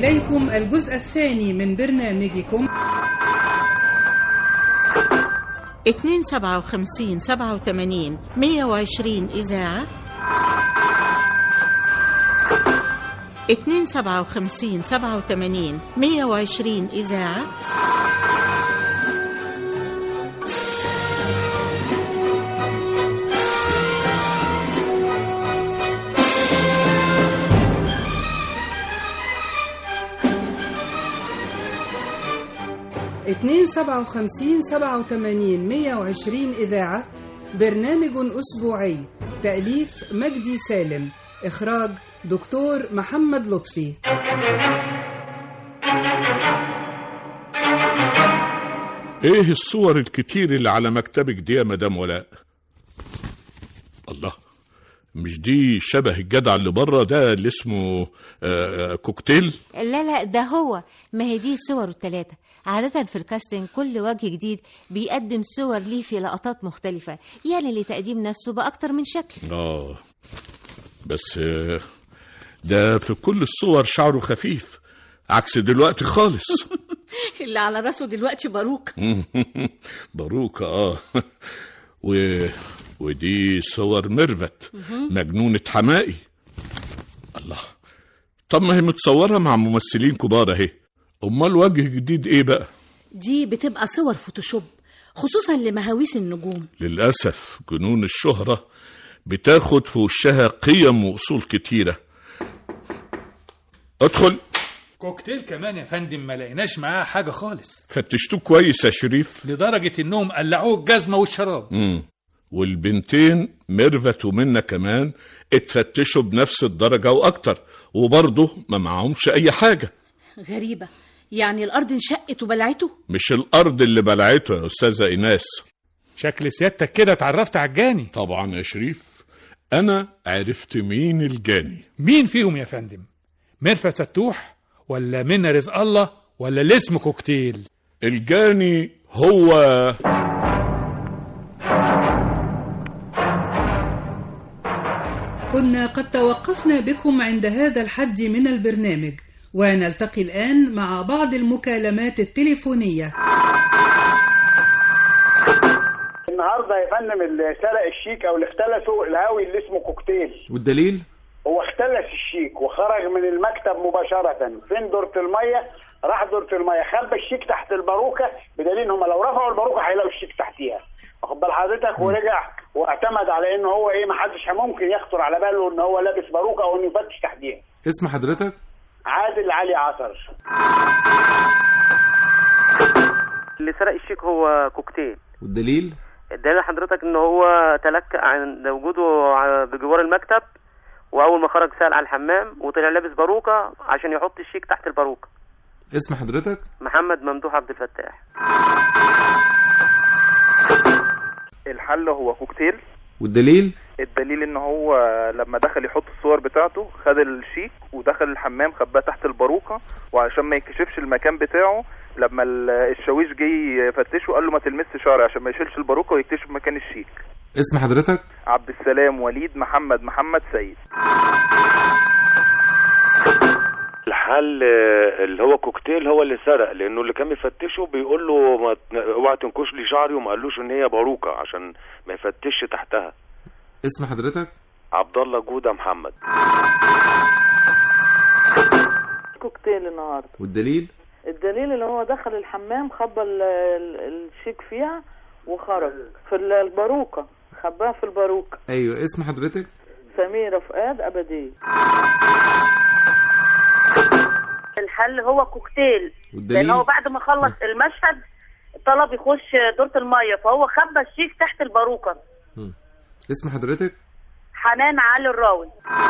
إليكم الجزء الثاني من برنامجكم 257 87 120 إذاعة 257 87 120 إذاعة اتنين سبعة وخمسين سبعة وتمانين مية وعشرين إذاعة برنامج أسبوعي تأليف مجدي سالم إخراج دكتور محمد لطفي ايه الصور الكتير اللي على مكتبك دي يا مدام ولاء الله مش دي شبه الجدع اللي بره ده اللي اسمه آه كوكتيل لا لا ده هو ما هي دي صور التلاتة عادة في الكاستنج كل وجه جديد بيقدم صور ليه في لقطات مختلفة يعني لتقديم نفسه بأكتر من شكل اه بس آه ده في كل الصور شعره خفيف عكس دلوقتي خالص اللي على راسه دلوقتي باروك باروكة اه و... ودي صور ميرفت مجنونة حمائي الله طب ما هي متصورة مع ممثلين كبار اهي امال وجه جديد ايه بقى دي بتبقى صور فوتوشوب خصوصا لمهاويس النجوم للأسف جنون الشهرة بتاخد في وشها قيم وأصول كتيرة ادخل كوكتيل كمان يا فندم ما لقيناش معاه حاجة خالص فتشتوه كويس يا شريف لدرجة انهم قلعوه الجزمة والشراب مم. والبنتين ميرفت ومنة كمان اتفتشوا بنفس الدرجة وأكتر وبرضه ما معهمش أي حاجة غريبة يعني الأرض انشقت وبلعته مش الأرض اللي بلعته يا أستاذة إيناس شكل سيادتك كده اتعرفت على الجاني طبعا يا شريف أنا عرفت مين الجاني مين فيهم يا فندم ميرفت فتوح ولا منى رزق الله ولا اللي اسمه كوكتيل الجاني هو كنا قد توقفنا بكم عند هذا الحد من البرنامج ونلتقي الآن مع بعض المكالمات التليفونية النهارده يا فندم اللي سرق الشيك او اللي اختلسه الهاوي اللي اسمه كوكتيل والدليل هو اختلس الشيك وخرج من المكتب مباشرة فين دورة المية راح دورة المية خبى الشيك تحت الباروكة بدليل هم لو رفعوا الباروكة هيلاقوا الشيك تحتيها واخد بال حضرتك ورجع واعتمد على ان هو ايه ما حدش ممكن يخطر على باله ان هو لابس باروكة او انه يفتش تحتيها اسم حضرتك عادل علي عصر اللي سرق الشيك هو كوكتيل والدليل الدليل حضرتك ان هو تلكأ عن وجوده ع- بجوار المكتب واول ما خرج سأل على الحمام وطلع لابس باروكة عشان يحط الشيك تحت الباروكة اسم حضرتك محمد ممدوح عبد الفتاح الحل هو كوكتيل والدليل الدليل ان هو لما دخل يحط الصور بتاعته خد الشيك ودخل الحمام خباه تحت الباروكه وعشان ما يكشفش المكان بتاعه لما ال- الشاويش جه يفتشه قال له ما تلمسش شعري عشان ما يشيلش الباروكه ويكتشف مكان الشيك اسم حضرتك عبد السلام وليد محمد محمد سيد الحل آه، اللي هو كوكتيل هو اللي سرق لانه اللي كان بيفتشه بيقول له ما ت- اوعى تنكش لي شعري وما قالوش ان هي باروكه عشان ما يفتش تحتها اسم حضرتك عبد الله جوده محمد كوكتيل النهارده والدليل الدليل اللي هو دخل الحمام خبى ال- ال- الشيك فيها وخرج في ال- الباروكه خباها في الباروكه ايوه اسم حضرتك سميره فؤاد ابديه الحل هو كوكتيل والدليل؟ لان هو بعد ما خلص المشهد طلب يخش دورة المية فهو خبى الشيك تحت الباروكة اسم حضرتك حنان علي الراوي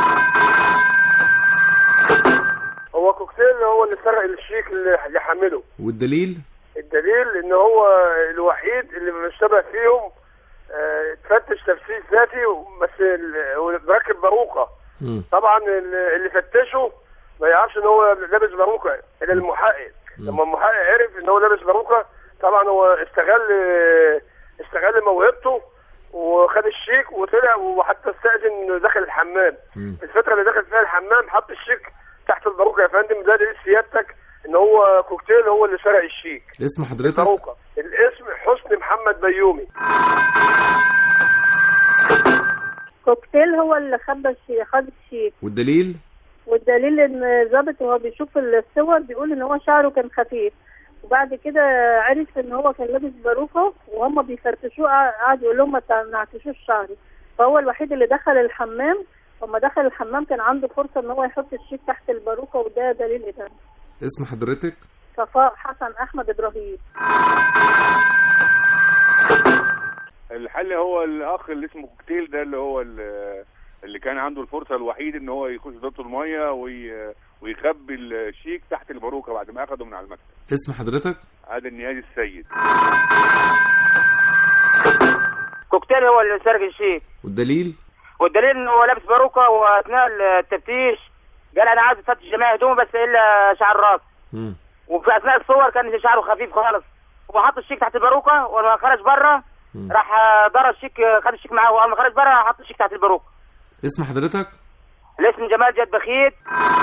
هو كوكتيل هو اللي سرق الشيك اللي اللي حمله والدليل الدليل ان هو الوحيد اللي مش شبه فيهم آه، اتفتش تفتيش ذاتي بس ال- هو راكب باروكه مم. طبعا ال- اللي فتشه ما يعرفش ان هو لابس باروكه الا المحقق لما المحقق عرف ان هو لابس باروكه طبعا هو استغل استغل موهبته وخد الشيك وطلع وحتى استأذن انه دخل الحمام مم. الفتره اللي دخل فيها الحمام حط الشيك تحت الباروكه يا فندم ده دليل سيادتك ان هو كوكتيل هو اللي سرق الشيك اسم حضرتك الباروكه الاسم حسني محمد بيومي كوكتيل هو اللي خبى الشيك خد الشيك والدليل والدليل ان الظابط وهو بيشوف الصور بيقول ان هو شعره كان خفيف وبعد كده عرف ان هو كان لابس باروكه وهم بيفتشوه قعد يقول لهم ما تنعكشوش شعري فهو الوحيد اللي دخل الحمام وما دخل الحمام كان عنده فرصه ان هو يحط الشيك تحت الباروكه وده دليل ادانه اسم حضرتك صفاء حسن احمد ابراهيم الحل هو الاخ اللي اسمه كوكتيل ده اللي هو ال- اللي كان عنده الفرصه الوحيد ان هو يخش دورة الميه وي... ويخبي الشيك تحت الباروكه بعد ما اخده من على المكتب اسم حضرتك هذا النيادي السيد كوكتيل هو اللي سرق الشيك والدليل والدليل انه هو لابس باروكه واثناء التفتيش قال انا عايز افتش جميع هدومه بس الا شعر الراس مم. وفي اثناء الصور كان شعره خفيف خالص وحط الشيك تحت الباروكه ولما خرج بره راح ضرب الشيك خد الشيك معاه واول ما خرج بره حط الشيك تحت الباروكه اسم حضرتك الاسم جمال جد بخيت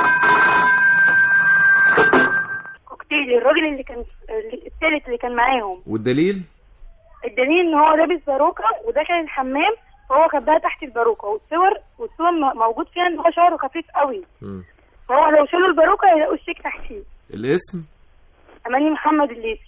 كوكتيل الراجل اللي كان الثالث اللي كان معاهم والدليل الدليل ان هو لابس باروكه ودخل الحمام فهو خباها تحت الباروكه والصور والصور م- موجود فيها ان هو شعره خفيف قوي مم. فهو لو شالوا الباروكه هيلاقوا الشيك تحتيه الاسم اماني محمد الليثي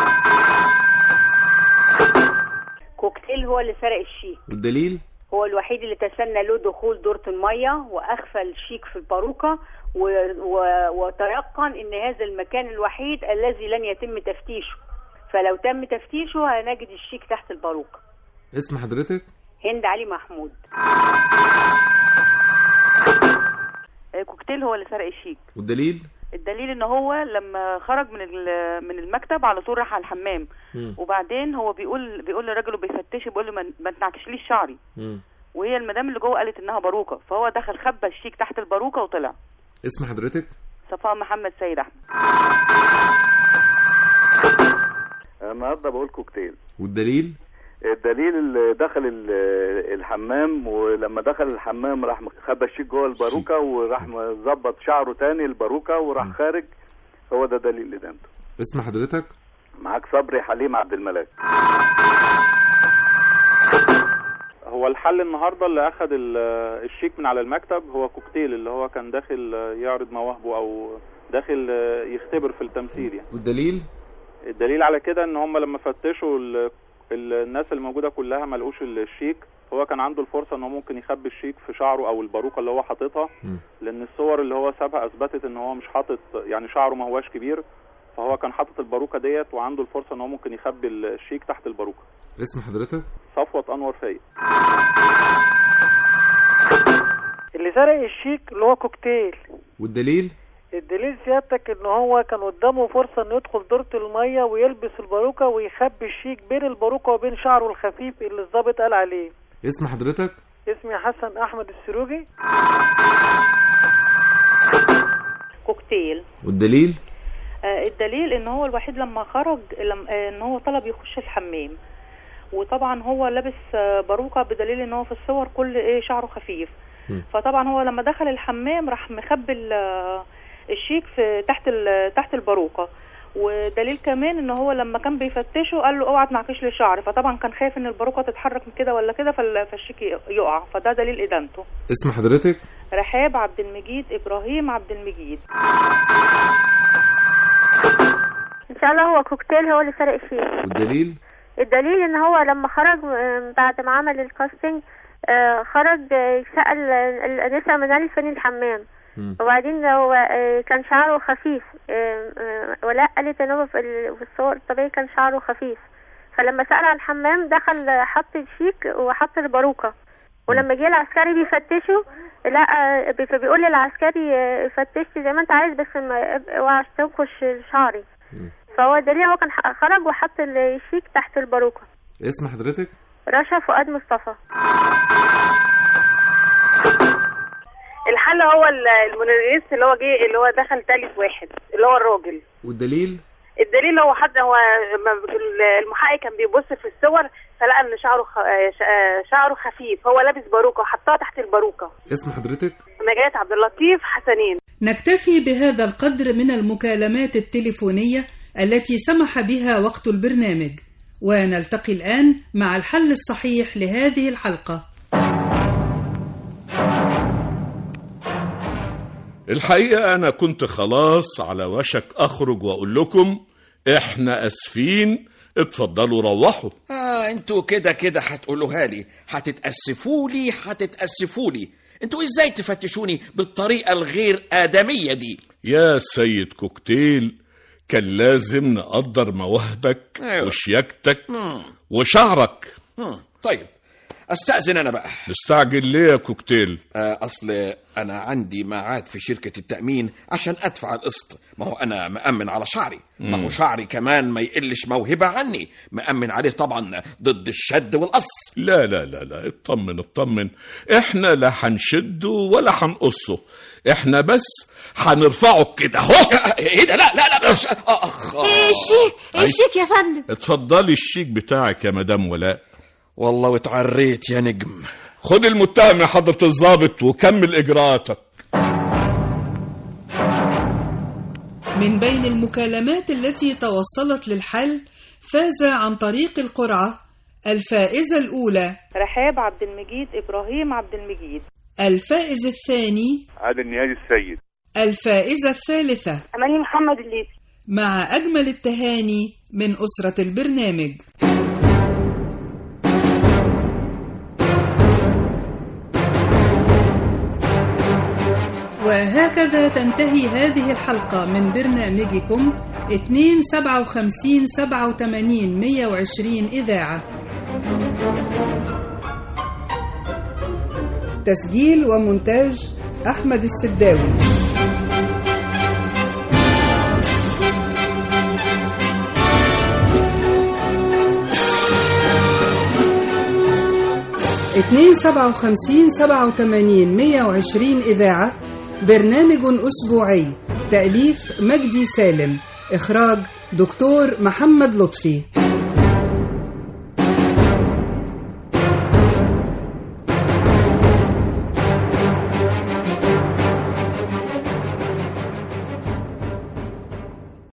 كوكتيل هو اللي سرق الشيك والدليل هو الوحيد اللي تسنى له دخول دورة المية وأخفى الشيك في الباروكة و... و... وتيقن إن هذا المكان الوحيد الذي لن يتم تفتيشه فلو تم تفتيشه هنجد الشيك تحت الباروكة اسم حضرتك هند علي محمود كوكتيل هو اللي سرق الشيك والدليل الدليل ان هو لما خرج من ال- من المكتب على طول راح على الحمام مم. وبعدين هو بيقول بيقول للراجل وبيفتشه بيقول له ما ما تنعكشليش شعري مم. وهي المدام اللي جوه قالت انها باروكه فهو دخل خبى الشيك تحت الباروكه وطلع اسم حضرتك صفاء محمد سيد احمد النهارده بقول كوكتيل والدليل الدليل اللي دخل ال- الحمام ولما دخل الحمام راح خبى الشيك جوه الباروكه وراح مظبط شعره تاني الباروكه وراح خارج هو ده دليل ادانته اسم حضرتك معاك صبري حليم عبد الملاك هو الحل النهارده اللي اخذ ال- الشيك من على المكتب هو كوكتيل اللي هو كان داخل يعرض مواهبه او داخل يختبر في التمثيل يعني والدليل الدليل على كده ان هم لما فتشوا ال- ال- الناس الموجوده كلها ما لقوش الشيك هو كان عنده الفرصه ان هو ممكن يخبي الشيك في شعره او الباروكه اللي هو حاططها مم. لان الصور اللي هو سابها اثبتت ان هو مش حاطط يعني شعره ما هواش كبير فهو كان حاطط الباروكه ديت وعنده الفرصه ان هو ممكن يخبي الشيك تحت الباروكه اسم حضرتك صفوت انور فايق اللي سرق الشيك اللي هو كوكتيل والدليل الدليل سيادتك ان هو كان قدامه فرصة انه يدخل دورة المية ويلبس الباروكة ويخبي الشيك بين الباروكة وبين شعره الخفيف اللي الضابط قال عليه اسم حضرتك اسمي حسن احمد السروجي كوكتيل والدليل آه، الدليل ان هو الوحيد لما خرج لم آه، ان هو طلب يخش الحمام وطبعا هو لابس آه، باروكه بدليل ان هو في الصور كل ايه شعره خفيف مم. فطبعا هو لما دخل الحمام راح مخبي ال- آه، الشيك في تحت ال- تحت الباروكه ودليل كمان ان هو لما كان بيفتشه قال له اوعى تنعكش لي شعري فطبعا كان خايف ان الباروكه تتحرك من كده ولا كده فال- فالشيك يقع فده دليل ادانته اسم حضرتك رحاب عبد المجيد ابراهيم عبد المجيد ان شاء الله هو كوكتيل هو اللي سرق الشيك والدليل الدليل ان هو لما خرج آه، بعد ما عمل الكاستنج آه، خرج آه، سأل ال- الأنسة منال فين الحمام مم. وبعدين هو آه، كان شعره خفيف آه، آه، ولا قالت ان هو في ال- في الصور الطبيعي كان شعره خفيف فلما سأل على الحمام دخل آه، حط الشيك وحط الباروكة ولما جه العسكري بيفتشه لا آه، بي- فبيقول للعسكري آه، فتشت زي ما انت عايز بس ما اوعى تنكش شعري فهو دليل هو كان ح- خرج وحط الشيك تحت الباروكة اسم حضرتك رشا فؤاد مصطفى الحل هو ال- المونوريست اللي هو جه اللي هو دخل تالت واحد اللي هو الراجل والدليل الدليل هو حد هو ما- المحقق كان بيبص في الصور فلقى ان شعره خ... آه، ش- آه، شعره خفيف هو لابس باروكه وحطها تحت الباروكه اسم حضرتك نجاة عبد اللطيف حسنين نكتفي بهذا القدر من المكالمات التليفونية التي سمح بها وقت البرنامج ونلتقي الآن مع الحل الصحيح لهذه الحلقة الحقيقة أنا كنت خلاص على وشك أخرج وأقول لكم إحنا أسفين اتفضلوا روحوا اه انتوا كده كده هتقولوها لي هتتأسفوا لي هتتأسفوا لي انتوا ازاي تفتشوني بالطريقة الغير آدمية دي يا سيد كوكتيل كان لازم نقدر مواهبك أيوة. وشياكتك مم. وشعرك مم. طيب استأذن انا بقى مستعجل ليه يا كوكتيل آه، اصل انا عندي ميعاد في شركة التأمين عشان ادفع القسط ما هو انا مأمن على شعري ما هو مم. شعري كمان ما يقلش موهبة عني مأمن عليه طبعا ضد الشد والقص لا لا لا لا اطمن اطمن احنا لا هنشده ولا هنقصه احنا بس هنرفعه كده اهو ايه ده لا لا لا مش اخ الشيك الشيك يا فندم اتفضلي الشيك بتاعك يا مدام ولاء والله واتعريت يا نجم خد المتهم يا حضرة الضابط وكمل اجراءاتك من بين المكالمات التي توصلت للحل فاز عن طريق القرعة الفائزة الأولى رحاب عبد المجيد ابراهيم عبد المجيد الفائز الثاني عادل نهادي السيد الفائزة الثالثة أماني محمد الليثي مع أجمل التهاني من أسرة البرنامج وهكذا تنتهي هذه الحلقة من برنامجكم 257 87 120 إذاعة تسجيل ومونتاج أحمد السداوي اتنين سبعة وخمسين سبعة وتمانين مية وعشرين إذاعة برنامج أسبوعي تأليف مجدي سالم إخراج دكتور محمد لطفي